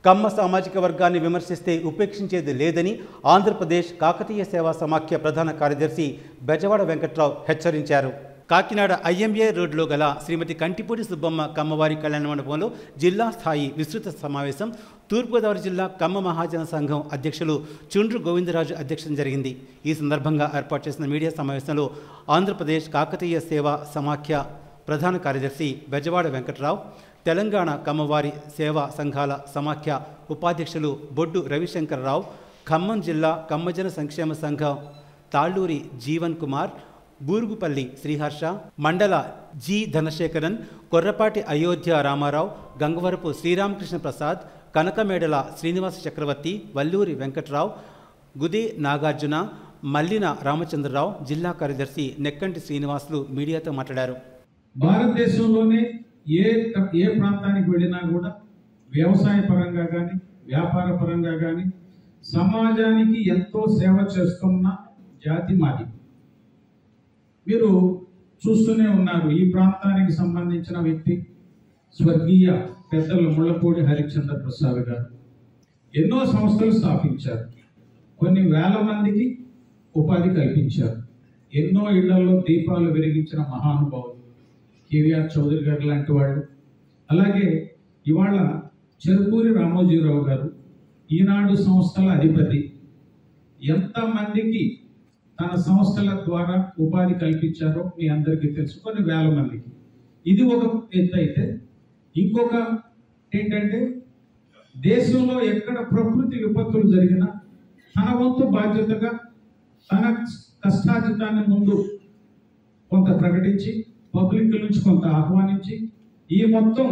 కమ్మ సామాజిక వర్గాన్ని విమర్శిస్తే ఉపేక్షించేది లేదని ఆంధ్రప్రదేశ్ కాకతీయ సేవా సమాఖ్య ప్రధాన కార్యదర్శి బెజవాడ వెంకట్రావు హెచ్చరించారు కాకినాడ ఐఎంఏ రోడ్లో గల శ్రీమతి కంటిపూడి సుబ్బమ్మ కమ్మవారి కళ్యాణ మండపంలో జిల్లా స్థాయి విస్తృత సమావేశం తూర్పుగోదావరి జిల్లా కమ్మ మహాజన సంఘం అధ్యక్షులు చుండ్రు గోవిందరాజు అధ్యక్షత జరిగింది ఈ సందర్భంగా ఏర్పాటు చేసిన మీడియా సమావేశంలో ఆంధ్రప్రదేశ్ కాకతీయ సేవా సమాఖ్య ప్రధాన కార్యదర్శి బెజవాడ వెంకట్రావు తెలంగాణ కమ్మవారి సేవా సంఘాల సమాఖ్య ఉపాధ్యక్షులు బొడ్డు రవిశంకర్రావు ఖమ్మం జిల్లా కమ్మజన సంక్షేమ సంఘం తాళ్ళూరి జీవన్ కుమార్ బూరుగుపల్లి శ్రీహర్ష మండల జి ధనశేఖరన్ కొర్రపాటి అయోధ్య రామారావు గంగవరపు శ్రీరామకృష్ణ ప్రసాద్ కనకమేడల శ్రీనివాస చక్రవర్తి వల్లూరి వెంకట్రావు గుది నాగార్జున మల్లిన రామచంద్రరావు జిల్లా కార్యదర్శి నెక్కంటి శ్రీనివాసులు మీడియాతో మాట్లాడారు భారతదేశంలోనే ఏ ఏ ప్రాంతానికి వెళ్ళినా కూడా వ్యవసాయ పరంగా కానీ వ్యాపార పరంగా కానీ సమాజానికి ఎంతో సేవ చేస్తున్న జాతి మాది మీరు చూస్తూనే ఉన్నారు ఈ ప్రాంతానికి సంబంధించిన వ్యక్తి స్వర్గీయ పెద్దలు ముళ్ళపూడి హరిశ్చంద్ర ప్రసాద్ గారు ఎన్నో సంస్థలు స్థాపించారు కొన్ని వేల మందికి ఉపాధి కల్పించారు ఎన్నో ఇళ్లలో దీపాలు వెలిగించిన మహానుభావులు కేవీఆర్ చౌదరి గారు లాంటి వాళ్ళు అలాగే ఇవాళ చెరుకూరి రామోజీరావు గారు ఈనాడు సంస్థల అధిపతి ఎంతమందికి తన సంస్థల ద్వారా ఉపాధి కల్పించారో మీ అందరికీ తెలుసు కొన్ని వేల మందికి ఇది ఒక ఎత్తు అయితే ఇంకొక ఏంటంటే దేశంలో ఎక్కడ ప్రకృతి విపత్తులు జరిగినా తన వంతు బాధ్యతగా తన కష్టాజితాన్ని ముందు కొంత ప్రకటించి పబ్లిక్ నుంచి కొంత ఆహ్వానించి ఈ మొత్తం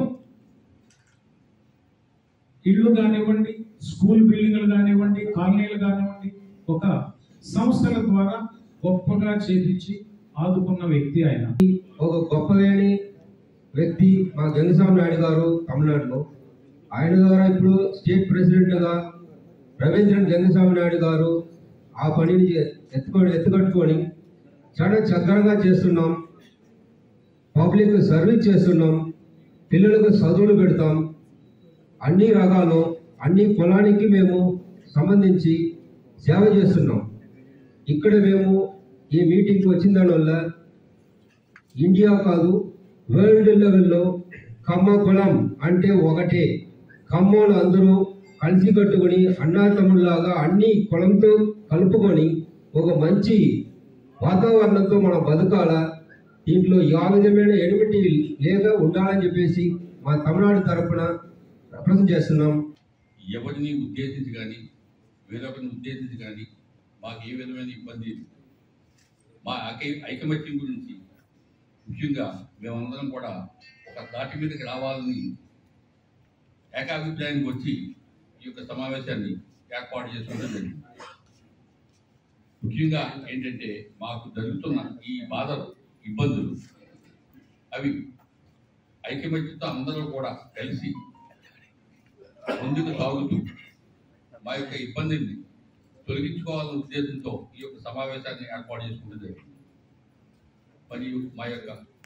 ఇళ్ళు కానివ్వండి స్కూల్ బిల్డింగ్లు కానివ్వండి కాలనీలు కానివ్వండి ఒక సంస్థల ద్వారా గొప్పగా చేపించి ఆదుకున్న వ్యక్తి ఆయన ఒక గొప్పవేణి వ్యక్తి మా గంగస్వామి నాయుడు గారు తమిళనాడులో ఆయన ద్వారా ఇప్పుడు స్టేట్ ప్రెసిడెంట్గా రవీంద్రన్ గంగస్వామి నాయుడు గారు ఆ పనిని ఎత్తుకొని ఎత్తుకట్టుకొని చాలా చక్కగా చేస్తున్నాం పబ్లిక్ సర్వీస్ చేస్తున్నాం పిల్లలకు చదువులు పెడతాం అన్ని రకాలు అన్ని కులానికి మేము సంబంధించి సేవ చేస్తున్నాం ఇక్కడ మేము ఈ మీటింగ్కి వచ్చిన దానివల్ల ఇండియా కాదు వరల్డ్ లెవెల్లో కమ్మ కులం అంటే ఒకటే కమ్మోలు అందరూ కలిసి కట్టుకొని అన్నాతమ్ముల్లాగా అన్ని కులంతో కలుపుకొని ఒక మంచి వాతావరణంతో మనం బతకాల దీంట్లో ఆ విధమైన ఎనిమిటి లేక ఉండాలని చెప్పేసి మా తమిళనాడు తరపున రిప్రజెంట్ చేస్తున్నాం ఎవరిని ఉద్దేశించి కానీ వేరొకరిని ఉద్దేశించి కానీ మాకు ఏ విధమైన ఇబ్బంది లేదు. మా ఐక్య ఐకమత్యం గురించి ముఖ్యంగా మేమందరం కూడా ఒక తాటి మీదకి రావాలని ఏకాభిప్రాయానికి వచ్చి ఈ యొక్క సమావేశాన్ని ఏర్పాటు చేసుకోవడం జరిగింది ముఖ్యంగా ఏంటంటే మాకు జరుగుతున్న ఈ బాధలు ఇబ్బందులు అవి ఐకమత్యంతో అందరూ కూడా కలిసి ముందుకు సాగుతూ మా యొక్క ఇబ్బందిని తొలగించుకోవాలనే ఉద్దేశంతో ఈ యొక్క సమావేశాన్ని ఏర్పాటు చేసుకుంటూ జరిగింది మరియు మా యొక్క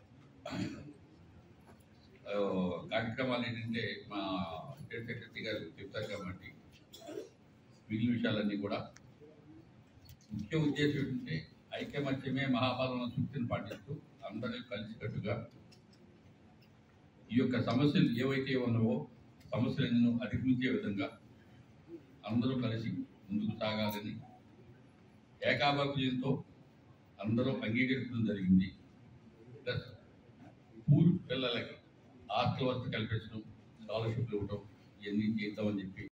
ఆ, కార్యక్రమాలు ఏంటంటే మా స్టేట్ సెక్రటరీ గారు చెప్తారు కాబట్టి మిగిలిన విషయాలన్నీ కూడా ముఖ్య ఉద్దేశం ఏంటంటే ఐకమత్యమే మహాబలం సూక్తిని పాటిస్తూ అందరూ కలిసికట్టుగా ఈ యొక్క సమస్యలు ఏవైతే ఉన్నావో సమస్యలను అధిగమించే విధంగా అందరూ కలిసి ముందుకు సాగాలని ఏకాభిప్రాయంతో అందరూ అంగీకరించడం జరిగింది ప్లస్ పూర్ పిల్లలకి హాస్టల్ వసతి కల్పించడం స్కాలర్షిప్లు ఇవ్వడం ఇవన్నీ చేద్దామని చెప్పి